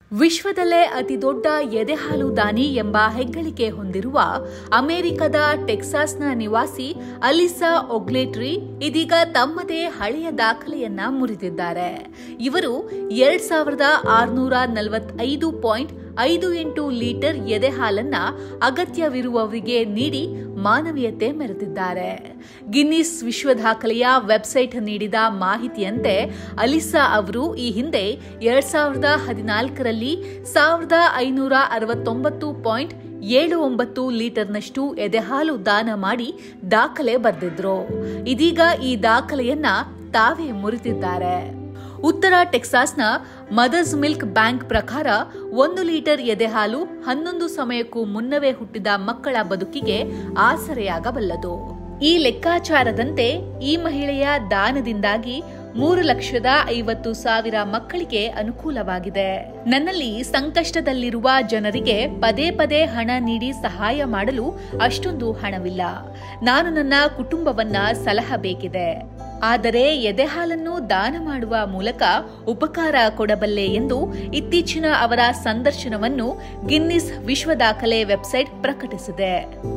ವಿಶ್ವದಲ್ಲೇ ಅತಿದೊಡ್ಡ ಎದೆಹಾಲು ದಾನಿ ಎಂಬ ಹೆಗ್ಗಳಿಕೆ ಹೊಂದಿರುವ ಅಮೆರಿಕದ ಟೆಕ್ಸಾಸ್ನ ನಿವಾಸಿ ಅಲಿಸಾ ಒಗ್ಲೇಟ್ರಿ ಇದೀಗ ತಮ್ಮದೇ ಹಳೆಯ ದಾಖಲೆಯನ್ನ ಮುರಿದಿದ್ದಾರೆ ಇವರು ಎರಡ್ ಸಾವಿರದ ಆರುನೂರ ನಲವತ್ತೈದು ಪಾಯಿಂಟ್ ಐದು ಎಂಟು ಲೀಟರ್ ಎದೆ ಹಾಲನ್ನ ಅಗತ್ಯವಿರುವವರಿಗೆ ನೀಡಿ ಮಾನವೀಯತೆ ಮೆರೆದಿದ್ದಾರೆ ಗಿನ್ನಿಸ್ ವಿಶ್ವ ದಾಖಲೆಯ ವೆಬ್ಸೈಟ್ ನೀಡಿದ ಮಾಹಿತಿಯಂತೆ ಅಲಿಸಾ ಅವರು ಈ ಹಿಂದೆ ಎರಡ್ ಸಾವಿರದ ಹದಿನಾಲ್ಕರಲ್ಲಿ ಸಾವಿರದ ಐನೂರ ಅರವತ್ತೊಂಬತ್ತು ಪಾಯಿಂಟ್ ಏಳು ಒಂಬತ್ತು ಲೀಟರ್ನಷ್ಟು ಎದೆಹಾಲು ದಾನ ಮಾಡಿ ದಾಖಲೆ ಬರೆದಿದ್ರು ಇದೀಗ ಈ ದಾಖಲೆಯನ್ನ ತಾವೇ ಮುರಿದಿದ್ದಾರೆ ಉತ್ತರ ಟೆಕ್ಸಾಸ್ನ ಮದರ್ಸ್ ಮಿಲ್ಕ್ ಬ್ಯಾಂಕ್ ಪ್ರಕಾರ ಒಂದು ಲೀಟರ್ ಎದೆಹಾಲು ಹನ್ನೊಂದು ಸಮಯಕ್ಕೂ ಮುನ್ನವೇ ಹುಟ್ಟಿದ ಮಕ್ಕಳ ಬದುಕಿಗೆ ಆಸರೆಯಾಗಬಲ್ಲದು ಈ ಲೆಕ್ಕಾಚಾರದಂತೆ ಈ ಮಹಿಳೆಯ ದಾನದಿಂದಾಗಿ ಮೂರು ಲಕ್ಷದ ಐವತ್ತು ಸಾವಿರ ಮಕ್ಕಳಿಗೆ ಅನುಕೂಲವಾಗಿದೆ ನನ್ನಲ್ಲಿ ಸಂಕಷ್ಟದಲ್ಲಿರುವ ಜನರಿಗೆ ಪದೇ ಪದೇ ಹಣ ನೀಡಿ ಸಹಾಯ ಮಾಡಲು ಅಷ್ಟೊಂದು ಹಣವಿಲ್ಲ ನಾನು ನನ್ನ ಕುಟುಂಬವನ್ನ ಸಲಹಬೇಕಿದೆ ಆದರೆ ಎದೆಹಾಲನ್ನು ದಾನ ಮಾಡುವ ಮೂಲಕ ಉಪಕಾರ ಕೊಡಬಲ್ಲೆ ಎಂದು ಇತ್ತೀಚಿನ ಅವರ ಸಂದರ್ಶನವನ್ನು ಗಿನ್ನಿಸ್ ವಿಶ್ವ ದಾಖಲೆ ವೆಬ್ಸೈಟ್ ಪ್ರಕಟಿಸಿದೆ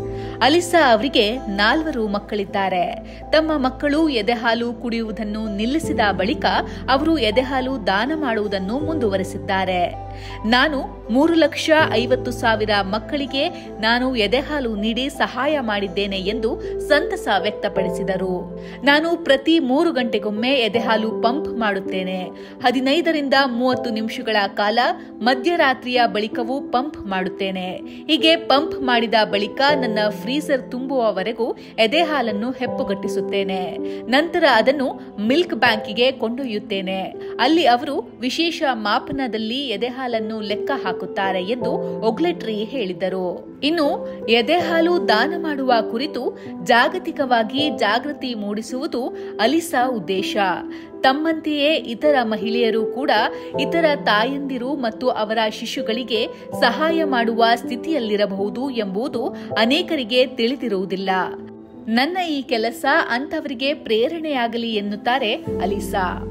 ಅಲಿಸಾ ಅವರಿಗೆ ನಾಲ್ವರು ಮಕ್ಕಳಿದ್ದಾರೆ ತಮ್ಮ ಮಕ್ಕಳು ಎದೆಹಾಲು ಕುಡಿಯುವುದನ್ನು ನಿಲ್ಲಿಸಿದ ಬಳಿಕ ಅವರು ಎದೆಹಾಲು ದಾನ ಮಾಡುವುದನ್ನು ಮುಂದುವರೆಸಿದ್ದಾರೆ ನಾನು ಮೂರು ಲಕ್ಷ ಐವತ್ತು ಸಾವಿರ ಮಕ್ಕಳಿಗೆ ನಾನು ಎದೆಹಾಲು ನೀಡಿ ಸಹಾಯ ಮಾಡಿದ್ದೇನೆ ಎಂದು ಸಂತಸ ವ್ಯಕ್ತಪಡಿಸಿದರು ನಾನು ಪ್ರತಿ ಮೂರು ಗಂಟೆಗೊಮ್ಮೆ ಎದೆಹಾಲು ಪಂಪ್ ಮಾಡುತ್ತೇನೆ ಹದಿನೈದರಿಂದ ಮೂವತ್ತು ನಿಮಿಷಗಳ ಕಾಲ ಮಧ್ಯರಾತ್ರಿಯ ಬಳಿಕವೂ ಪಂಪ್ ಮಾಡುತ್ತೇನೆ ಹೀಗೆ ಪಂಪ್ ಮಾಡಿದ ಬಳಿಕ ನನ್ನ ಫ್ರೀಸರ್ ತುಂಬುವವರೆಗೂ ಎದೆಹಾಲನ್ನು ಹೆಪ್ಪುಗಟ್ಟಿಸುತ್ತೇನೆ ನಂತರ ಅದನ್ನು ಮಿಲ್ಕ್ ಬ್ಯಾಂಕಿಗೆ ಕೊಂಡೊಯ್ಯುತ್ತೇನೆ ಅಲ್ಲಿ ಅವರು ವಿಶೇಷ ಮಾಪನದಲ್ಲಿ ಎದೆಹಾಲನ್ನು ಲೆಕ್ಕ ಹಾಕುತ್ತಾರೆ ಎಂದು ಒಗ್ಲೆಟ್ರಿ ಹೇಳಿದರು ಇನ್ನು ಎದೆಹಾಲು ದಾನ ಮಾಡುವ ಕುರಿತು ಜಾಗತಿಕವಾಗಿ ಜಾಗೃತಿ ಮೂಡಿಸುವುದು ಅಲಿಸಾ ಉದ್ದೇಶ ತಮ್ಮಂತೆಯೇ ಇತರ ಮಹಿಳೆಯರು ಕೂಡ ಇತರ ತಾಯಂದಿರು ಮತ್ತು ಅವರ ಶಿಶುಗಳಿಗೆ ಸಹಾಯ ಮಾಡುವ ಸ್ಥಿತಿಯಲ್ಲಿರಬಹುದು ಎಂಬುದು ಅನೇಕರಿಗೆ ತಿಳಿದಿರುವುದಿಲ್ಲ ನನ್ನ ಈ ಕೆಲಸ ಅಂತವರಿಗೆ ಪ್ರೇರಣೆಯಾಗಲಿ ಎನ್ನುತ್ತಾರೆ ಅಲಿಸಾ